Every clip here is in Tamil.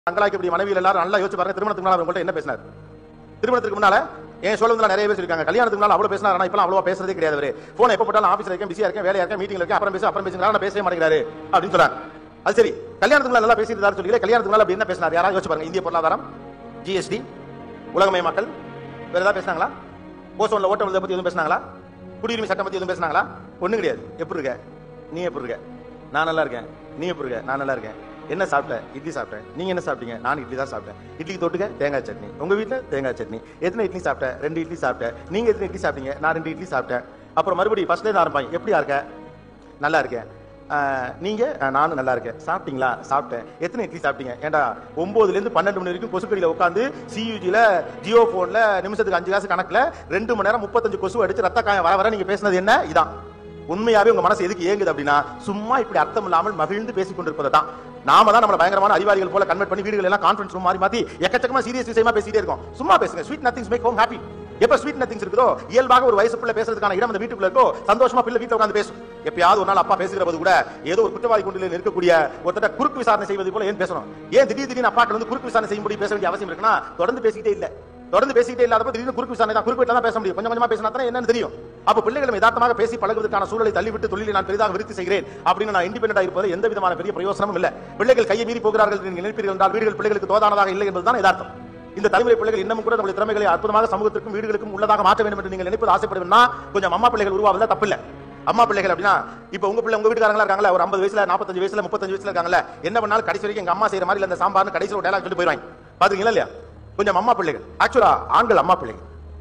அங்கலாய்க்கக்கூடிய மனைவியில் எல்லாரும் நல்லா யோசிச்சு பாருங்க திருமணத்துக்கு முன்னால உங்கள்ட்ட என்ன பேசினார் திருமணத்துக்கு முன்னால என் சொல்லுங்க நிறைய பேர் இருக்காங்க கல்யாணத்துக்கு முன்னால அவ்வளவு பேசினார் ஆனா இப்பலாம் அவ்வளவா பேசுறதே கிடையாது அவரு போன் எப்ப போட்டாலும் ஆபீஸ்ல இருக்கேன் பிஸியா இருக்கேன் வேலையா இருக்கேன் மீட்டிங்ல இருக்கேன் அப்புறம் பேச அப்புறம் பேசுங்க நான் பேசவே மாட்டேங்கிறாரு அப்படின்னு சொல்றாங்க அது சரி கல்யாணத்துக்கு முன்னால நல்லா பேசிட்டு சொல்லி கல்யாணத்துக்கு முன்னால அப்படி என்ன பேசினார் யாராவது யோசிச்சு பாருங்க இந்திய பொருளாதாரம் ஜிஎஸ்டி உலகமயமாக்கல் வேற ஏதாவது பேசினாங்களா ஓசோன்ல ஓட்டம் விழுந்ததை பத்தி எதுவும் பேசினாங்களா குடியுரிமை சட்டம் பத்தி எதுவும் பேசினாங்களா ஒண்ணும் கிடையாது எப்படி இருக்க நீ எப்படி இருக்க நான் நல்லா இருக்கேன் நீ எப்படி இருக்க நான் நல்லா இருக்கேன் என்ன சாப்பிட்ட இட்லி சாப்பிட்டேன் நீங்க என்ன சாப்பிட்டீங்க நான் இட்லி தான் சாப்பிட்டேன் இட்லிக்கு தொட்டுக்க தேங்காய் சட்னி உங்க வீட்ல தேங்காய் சட்னி எத்தனை இட்லி சாப்பிட்ட ரெண்டு இட்லி சாப்பிட்டேன் நீங்க எத்தனை இட்லி சாப்பிட்டீங்க நான் ரெண்டு இட்லி சாப்பிட்டேன் அப்புறம் மறுபடியும் ஃபர்ஸ்ட்ல இருந்து ஆரம்பிப்பாங்க எப்படியா இருக்க நல்லா இருக்கேன் ஆஹ், நீங்க ஆஹ், நானும் நல்லா இருக்கேன் சாப்பிட்டீங்களா சாப்பிட்டேன் எத்தனை இட்லி சாப்பிட்டீங்க ஏன்டா ஒன்பதுல இருந்து பன்னெண்டு மணி வரைக்கும் கொசுக்கடியில உட்காந்து சியூஜில ஜியோ போன்ல நிமிஷத்துக்கு அஞ்சு காசு கணக்குல ரெண்டு மணி நேரம் முப்பத்தஞ்சு கொசு அடிச்சு ரத்த காயம் வர வர நீங்க பேசுனது என்ன இதான் உண்மையாவே உங்க மனசு எதுக்கு ஏங்குது அப்படின்னா சும்மா இப்படி அர்த்தம் இல்லாமல் மகிழ்ந்து பேசிக் கொண்டிருப்பதை தான் நாம தான் நம்மள பயங்கரமான அறிவாளிகள் போல கன்வெர்ட் பண்ணி வீடுகள் எல்லாம் கான்ஃபரன்ஸ் ரூம் மாறி மாத்தி எக்கச்சக்கமா சீரியஸ் விஷயமா பேசிட்டே இருக்கோம் சும்மா பேசுங்க sweet nothings make home happy எப்ப ஸ்வீட் நத்திங்ஸ் இருக்குதோ இயல்பாக ஒரு வயசு பிள்ளை பேசுறதுக்கான இடம் அந்த வீட்டுக்குள்ள இருக்கோ சந்தோஷமா பிள்ளை வீட்டுல உட்கார்ந்து பேசும் எப்பயாவது ஒரு நாள் அப்பா பேசுகிற போது கூட ஏதோ ஒரு குற்றவாளி குண்டில இருக்கக்கூடிய ஒருத்தட்ட குறுக்கு விசாரணை செய்வது போல ஏன் பேசணும் ஏன் திடீர் திடீர்னு அப்பாட்ட வந்து குறுக்கு விசாரணை செய்யும்படி பேச வேண்டிய அவசியம் இருக்குன்னா தொடர்ந்து பேசிக்கிட்டே இல்ல தொடர்ந்து பேசிக்கிட்டே இல்லாதப்ப திடீர்னு குறுக்கு விசாரணை தான் குறுக்கு வீட்டில் தான் பேச முடியும் கொஞ்சம் கொஞ்சமா பேசினா தானே என்னன்னு தெரியும் அப்ப பிள்ளைகளும் யதார்த்தமாக பேசி பழகுவதற்கான சூழலை தள்ளிவிட்டு தொழிலை நான் பெரிதாக விருத்தி செய்கிறேன் அப்படின்னு நான் இண்டிபெண்டா இருப்பது எந்த விதமான பெரிய பிரயோசனமும் இல்ல பிள்ளைகள் கையை மீறி போகிறார்கள் என்று நீங்கள் நினைப்பீர்கள் என்றால் வீடுகள் பிள்ளைகளுக்கு தோதானதாக இல்லை என்பதுதான் யதார்த்தம் இந்த தலைமுறை பிள்ளைகள் இன்னமும் கூட நம்முடைய திறமைகளை அற்புதமாக சமூகத்திற்கும் வீடுகளுக்கும் உள்ளதாக மாற்ற வேண்டும் என்று நீங்கள் நினைப்பது ஆசைப்படுவீங்கன்னா கொஞ்சம் அம்மா பிள்ளைகள் உருவாவதா தப்பில்லை அம்மா பிள்ளைகள் அப்படின்னா இப்ப உங்க பிள்ளை உங்க வீட்டுக்காரங்களா இருக்காங்களா ஒரு 50 வயசுல 45 வயசுல 35 வயசுல இருக்காங்கல்ல என்ன பண்ணாலும் கடைசி வரைக்கும் எங்க அம்மா செய்யற மாதிரி இல்ல இந்த சாம்பார்னு கடைசியில் ஒரு டயலாக் சொல்லி போயிடுவாங்க பாத்தீங்களா இல்லையா கொஞ்சம் அம்மா பிள்ளைகள் ஆக்சுவலா ஆண்கள் அம்மா பிள்ளைகள்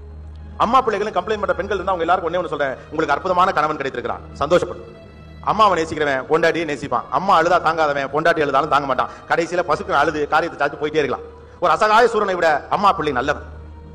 அம்மா பிள்ளைகளும் கம்ப்ளைண்ட் பண்ற பெண்கள் இருந்தா அவங்க எல்லாருக்கும் ஒண்ணே ஒண்ணு சொல்றேன் உங்களுக்கு அற்புதமான கணவன் கிடைத்திருக்கிறான் சந்தோஷப்படும் அம்மாவை நேசிக்கிறவன் பொண்டாட்டியை நேசிப்பான் அம்மா அழுதா தாங்காதவன் பொண்டாட்டி அழுதாலும் தாங்க மாட்டான் கடைசியில பசுக்கு அழுது காரியத்தை சாத்து போயிட்டே இருக்கலாம் ஒரு அசகாய சூரனை விட அம்மா பிள்ளை நல்லவன்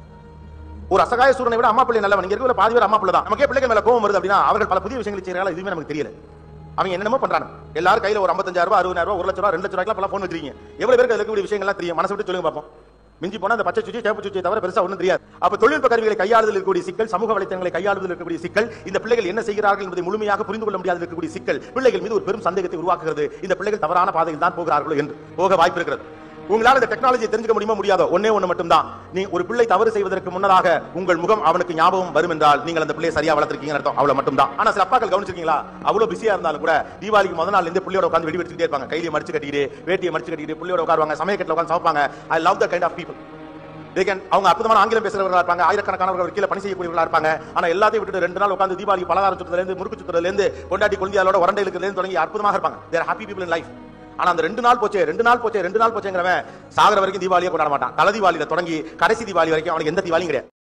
ஒரு அசகாய சூரனை விட அம்மா பிள்ளை நல்லவன் இங்க இருக்கிற பாதி பேர் அம்மா பிள்ளை தான் நமக்கே பிள்ளைகள் மேல கோவம் வருது அப்படின்னா அவர்கள் பல புதிய விஷயங்களை செய்யறாங்க இதுவுமே நமக்கு தெரியல அவங்க என்னென்னமோ பண்றாங்க எல்லாரும் கையில ஒரு 55000 ரூபாய் அறுபதாயிரம் ரூபாய் ஒரு லட்சம் ரூபாய் ரெண்டு லட்சம் ரூபாய்க்கு பல போன் வச்சிருக்கீங்க எவ்வளவு பேருக்கு அதுல இருக்கக்கூடிய விஷயங்கள்லாம் தெரியும் மனசு விட்டு சொல்லுங்க பார்ப்போம் மிஞ்சி போனா அந்த பச்சை சுச்சி சேப்பு சுச்சியை தவிர பெருசா ஒண்ணும் தெரியாது அப்ப தொழில்நுட்ப கருவிகளை கையாளுதல் இருக்கக்கூடிய சிக்கல் சமூக வலைத்தளங்களை கையாளுதல் இருக்கக்கூடிய சிக்கல் இந்த பிள்ளைகள் என்ன செய்கிறார்கள் என்பதை முழுமையாக புரிந்து கொள்ள முடியாத இருக்கக்கூடிய சிக்கல் பிள்ளைகள் மீது ஒரு பெரும் சந்தேகத்தை உருவாக்குகிறது இந்த பிள்ளைகள் தவறான பாதையில் தான் போகிறார்களோ என்று போக வாய்ப்பு இருக்கிறது உங்களால இந்த டெக்னாலஜியை தெரிஞ்சுக்க முடியுமா முடியாதோ ஒன்னே ஒண்ணு மட்டும்தான் நீ ஒரு பிள்ளை தவறு செய்வதற்கு முன்னதாக உங்கள் முகம் அவனுக்கு ஞாபகம் வரும் என்றால் நீங்கள் அந்த பிள்ளையை சரியா வளர்த்திருக்கீங்க அர்த்தம் அவ்வளவு மட்டும்தான் ஆனா சில அப்பாக்கள் கவனிச்சிருக்கீங்களா அவ்வளவு பிஸியா இருந்தாலும் கூட தீபாவளிக்கு முதல் நாள் இருந்து பிள்ளையோட உட்கார்ந்து வெடி வெடிச்சுட்டே இருப்பாங்க கையில மடிச்சு கட்டிக்கிட்டு வேட்டியை மடிச்சு கட்டிக்கிட்டு பிள்ளையோட உட்காருவாங்க சமயக்கட்டில் உட்கார்ந்து சமைப்பாங்க I love the kind of people they can அவங்க அற்புதமான ஆங்கிலம் பேசுறவர்களா இருப்பாங்க ஆயிரக்கணக்கானவர்கள் கீழே பணி செய்யக்கூடியவர்களா இருப்பாங்க ஆனா எல்லாத்தையும் விட்டுட்டு ரெண்டு நாள் உட்கார்ந்து தீபாவளி பலகாரம் சுட்டுறதுல இருந்து முறுக்கு சுட்டுறதுல இருந்து கொண்டாட்டி குழந்தையாளோட உரண்டை இருக்கிறதுல இருந்து தொடங்கி அற்புதமாக இருப்பாங்க they're happy people in life ஆனா அந்த ரெண்டு நாள் போச்சே ரெண்டு நாள் போச்சே ரெண்டு நாள் போச்சேங்கிறவன் சாகர வரைக்கும் தீபாவளியே கொண்டாட மாட்டான் தலை தீபாவளியில தொடங்கி கடைசி தீபாவளி வரைக்கும் அவனுக்கு எந்த தீபாவளியும் கிடையாது